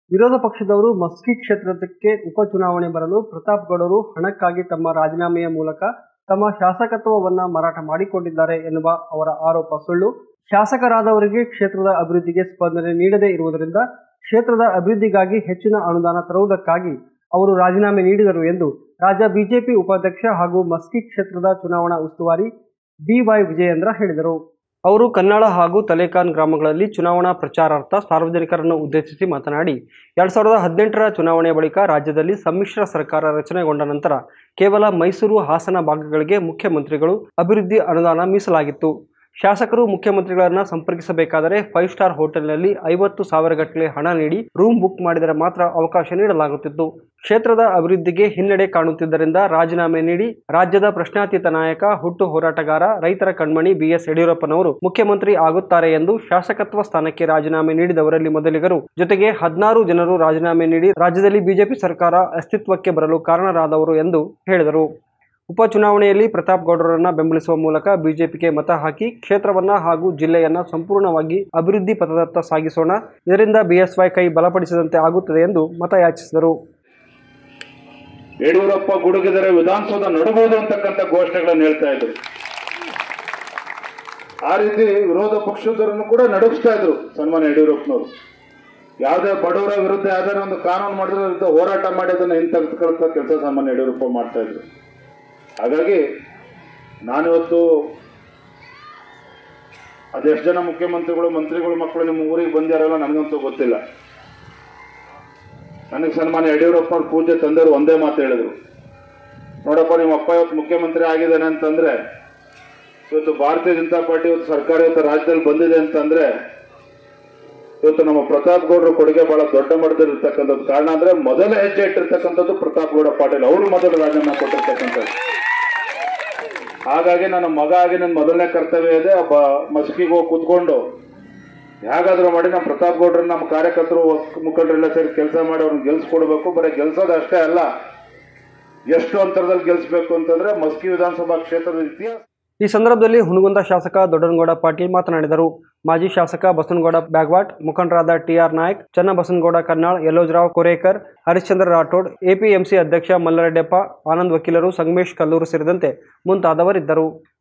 ವಿರೋಧ ಪಕ್ಷದವರು ಮಸ್ಕಿ ಕ್ಷೇತ್ರಕ್ಕೆ ಉಪಚುನಾವಣೆ ಬರಲು ಪ್ರತಾಪ್ ಗೌಡರು ಹಣಕ್ಕಾಗಿ ತಮ್ಮ ರಾಜೀನಾಮೆಯ ಮೂಲಕ ತಮ್ಮ ಶಾಸಕತ್ವವನ್ನ ಮಾರಾಟ ಮಾಡಿಕೊಂಡಿದ್ದಾರೆ ಎನ್ನುವ ಅವರ ಆರೋಪ ಸುಳ್ಳು ಶಾಸಕರಾದವರಿಗೆ ಕ್ಷೇತ್ರದ ಅಭಿವೃದ್ಧಿಗೆ ಸ್ಪಂದನೆ ನೀಡದೇ ಇರುವುದರಿಂದ ಕ್ಷೇತ್ರದ ಅಭಿವೃದ್ಧಿಗಾಗಿ ಹೆಚ್ಚಿನ ಅನುದಾನ ತರುವುದಕ್ಕಾಗಿ ಅವರು ರಾಜೀನಾಮೆ ನೀಡಿದರು ಎಂದು ರಾಜ್ಯ ಬಿಜೆಪಿ ಉಪಾಧ್ಯಕ್ಷ ಹಾಗೂ ಮಸ್ಕಿ ಕ್ಷೇತ್ರದ ಚುನಾವಣಾ ಉಸ್ತುವಾರಿ ಬಿವೈ ವಿಜಯೇಂದ್ರ ಹೇಳಿದರು ಅವರು ಕನ್ನಾಳ ಹಾಗೂ ತಲೇಕಾನ್ ಗ್ರಾಮಗಳಲ್ಲಿ ಚುನಾವಣಾ ಪ್ರಚಾರಾರ್ಥ ಸಾರ್ವಜನಿಕರನ್ನು ಉದ್ದೇಶಿಸಿ ಮಾತನಾಡಿ ಎರಡ್ ಸಾವಿರದ ಹದಿನೆಂಟರ ಚುನಾವಣೆಯ ಬಳಿಕ ರಾಜ್ಯದಲ್ಲಿ ಸಮ್ಮಿಶ್ರ ಸರ್ಕಾರ ರಚನೆಗೊಂಡ ನಂತರ ಕೇವಲ ಮೈಸೂರು ಹಾಸನ ಭಾಗಗಳಿಗೆ ಮುಖ್ಯಮಂತ್ರಿಗಳು ಅಭಿವೃದ್ಧಿ ಅನುದಾನ ಮೀಸಲಾಗಿತ್ತು ಶಾಸಕರು ಮುಖ್ಯಮಂತ್ರಿಗಳನ್ನ ಸಂಪರ್ಕಿಸಬೇಕಾದರೆ ಫೈವ್ ಸ್ಟಾರ್ ಹೋಟೆಲ್ನಲ್ಲಿ ಐವತ್ತು ಸಾವಿರಗಟ್ಟಲೆ ಹಣ ನೀಡಿ ರೂಮ್ ಬುಕ್ ಮಾಡಿದರೆ ಮಾತ್ರ ಅವಕಾಶ ನೀಡಲಾಗುತ್ತಿತ್ತು ಕ್ಷೇತ್ರದ ಅಭಿವೃದ್ಧಿಗೆ ಹಿನ್ನಡೆ ಕಾಣುತ್ತಿದ್ದರಿಂದ ರಾಜೀನಾಮೆ ನೀಡಿ ರಾಜ್ಯದ ಪ್ರಶ್ನಾತೀತ ನಾಯಕ ಹುಟ್ಟು ಹೋರಾಟಗಾರ ರೈತರ ಕಣ್ಮಣಿ ಬಿಎಸ್ ಯಡಿಯೂರಪ್ಪನವರು ಮುಖ್ಯಮಂತ್ರಿ ಆಗುತ್ತಾರೆ ಎಂದು ಶಾಸಕತ್ವ ಸ್ಥಾನಕ್ಕೆ ರಾಜೀನಾಮೆ ನೀಡಿದವರಲ್ಲಿ ಮೊದಲಿಗರು ಜೊತೆಗೆ ಹದಿನಾರು ಜನರು ರಾಜೀನಾಮೆ ನೀಡಿ ರಾಜ್ಯದಲ್ಲಿ ಬಿಜೆಪಿ ಸರ್ಕಾರ ಅಸ್ತಿತ್ವಕ್ಕೆ ಬರಲು ಕಾರಣರಾದವರು ಎಂದು ಹೇಳಿದರು ಉಪಚುನಾವಣೆಯಲ್ಲಿ ಪ್ರತಾಪ್ ಗೌಡರನ್ನ ಬೆಂಬಲಿಸುವ ಮೂಲಕ ಬಿಜೆಪಿಗೆ ಮತ ಹಾಕಿ ಕ್ಷೇತ್ರವನ್ನ ಹಾಗೂ ಜಿಲ್ಲೆಯನ್ನ ಸಂಪೂರ್ಣವಾಗಿ ಅಭಿವೃದ್ಧಿ ಪಥದತ್ತ ಸಾಗಿಸೋಣ ಇದರಿಂದ ಬಿಎಸ್ವೈ ಕೈ ಬಲಪಡಿಸಿದಂತೆ ಆಗುತ್ತದೆ ಎಂದು ಮತಯಾಚಿಸಿದರು ಯಡಿಯೂರಪ್ಪ ಗುಡುಗಿದರೆ ವಿಧಾನಸೌಧ ನಡಬಹುದು ಅಂತಕ್ಕಂಥ ಘೋಷಣೆಗಳನ್ನು ಹೇಳ್ತಾ ಇದ್ರು ಆ ರೀತಿ ವಿರೋಧ ಪಕ್ಷದವರನ್ನು ಕೂಡ ನಡುಗಿಸ್ತಾ ಇದ್ರು ಸನ್ಮಾನ್ಯ ಯಡಿಯೂರಪ್ಪನವರು ಯಾವುದೇ ಬಡವರ ವಿರುದ್ಧ ಯಾವ್ದಾರ ಒಂದು ಕಾನೂನು ಮಾಡಿದ್ರೆ ಅದ್ರ ವಿರುದ್ಧ ಹೋರಾಟ ಮಾಡಿ ಅದನ್ನು ಹಿಂತೆಗೆದುಕೊಳ್ಳುವಂಥ ಕೆಲಸ ಸನ್ಮಾನ್ಯ ಯಡಿಯೂರಪ್ಪ ಮಾಡ್ತಾ ಇದ್ರು ಹಾಗಾಗಿ ನಾನಿವತ್ತು ಅದೆಷ್ಟು ಜನ ಮುಖ್ಯಮಂತ್ರಿಗಳು ಮಂತ್ರಿಗಳು ಮಕ್ಕಳು ನಿಮ್ಮ ಊರಿಗೆ ಬಂದ್ಯಾರಲ್ಲ ನನಗಂತೂ ಗೊತ್ತಿಲ್ಲ ನನಗೆ ಸನ್ಮಾನ್ಯ ಯಡಿಯೂರಪ್ಪನವ್ರ ಪೂಜೆ ತಂದೆಯವರು ಒಂದೇ ಮಾತು ಹೇಳಿದ್ರು ನೋಡಪ್ಪ ನಿಮ್ಮ ಅಪ್ಪ ಇವತ್ತು ಮುಖ್ಯಮಂತ್ರಿ ಆಗಿದ್ದಾನೆ ಅಂತಂದ್ರೆ ಇವತ್ತು ಭಾರತೀಯ ಜನತಾ ಪಾರ್ಟಿ ಇವತ್ತು ಸರ್ಕಾರ ಇವತ್ತು ರಾಜ್ಯದಲ್ಲಿ ಬಂದಿದೆ ಅಂತಂದ್ರೆ ಇವತ್ತು ನಮ್ಮ ಪ್ರತಾಪ್ ಗೌಡರ ಕೊಡುಗೆ ಬಹಳ ದೊಡ್ಡ ಮಟ್ಟದಲ್ಲಿ ಇರ್ತಕ್ಕಂಥದ್ದು ಕಾರಣ ಅಂದ್ರೆ ಮೊದಲ ಹೆಜ್ಜೆ ಇಟ್ಟಿರ್ತಕ್ಕಂಥದ್ದು ಪ್ರತಾಪ್ ಗೌಡ ಪಾಟೀಲ್ ಅವರು ಮೊದಲು ರಾಜೀನಾಮೆ ಕೊಟ್ಟಿರ್ತಕ್ಕಂಥದ್ದು ಹಾಗಾಗಿ ನನ್ನ ಮಗ ಆಗಿ ನನ್ನ ಮೊದಲನೇ ಕರ್ತವ್ಯ ಇದೆ ಒಬ್ಬ ಮಸ್ಕಿಗೆ ಹೋಗಿ ಕೂತ್ಕೊಂಡು ಹೇಗಾದ್ರೂ ಮಾಡಿ ನಮ್ಮ ಪ್ರತಾಪ್ ಗೌಡ್ರನ್ನ ನಮ್ಮ ಕಾರ್ಯಕರ್ತರು ಮುಖಂಡರೆಲ್ಲ ಸೇರಿ ಕೆಲಸ ಮಾಡಿ ಅವ್ರನ್ನ ಗೆಲ್ಸ್ಕೊಡ್ಬೇಕು ಬರೀ ಗೆಲ್ಸೋದು ಅಷ್ಟೇ ಅಲ್ಲ ಎಷ್ಟು ಅಂತರದಲ್ಲಿ ಗೆಲ್ಸ್ಬೇಕು ಅಂತಂದ್ರೆ ಮಸ್ಕಿ ವಿಧಾನಸಭಾ ಕ್ಷೇತ್ರದ ಇತಿಹಾಸ ಈ ಸಂದರ್ಭದಲ್ಲಿ ಹುನಗುಂದ ಶಾಸಕ ದೊಡ್ಡನಗೌಡ ಪಾಟೀಲ್ ಮಾತನಾಡಿದರು ಮಾಜಿ ಶಾಸಕ ಬಸನಗೌಡ ಬ್ಯಾಗ್ವಾಟ್ ಮುಖಂಡರಾದ ಟಿಆರ್ ನಾಯ್ಕ್ ಚನ್ನಬಸನಗೌಡ ಕನ್ನಾಳ್ ಯಲ್ಲೋಜ್ರಾವ್ ಕೊರೇಕರ್ ಹರಿಶ್ಚಂದ್ರ ರಾಠೋಡ್ ಎಪಿಎಂಸಿ ಅಧ್ಯಕ್ಷ ಮಲ್ಲರೆಡ್ಡಪ್ಪ ಆನಂದ್ ವಕೀಲರು ಸಂಗಮೇಶ್ ಕಲ್ಲೂರು ಸೇರಿದಂತೆ ಮುಂತಾದವರಿದ್ದರು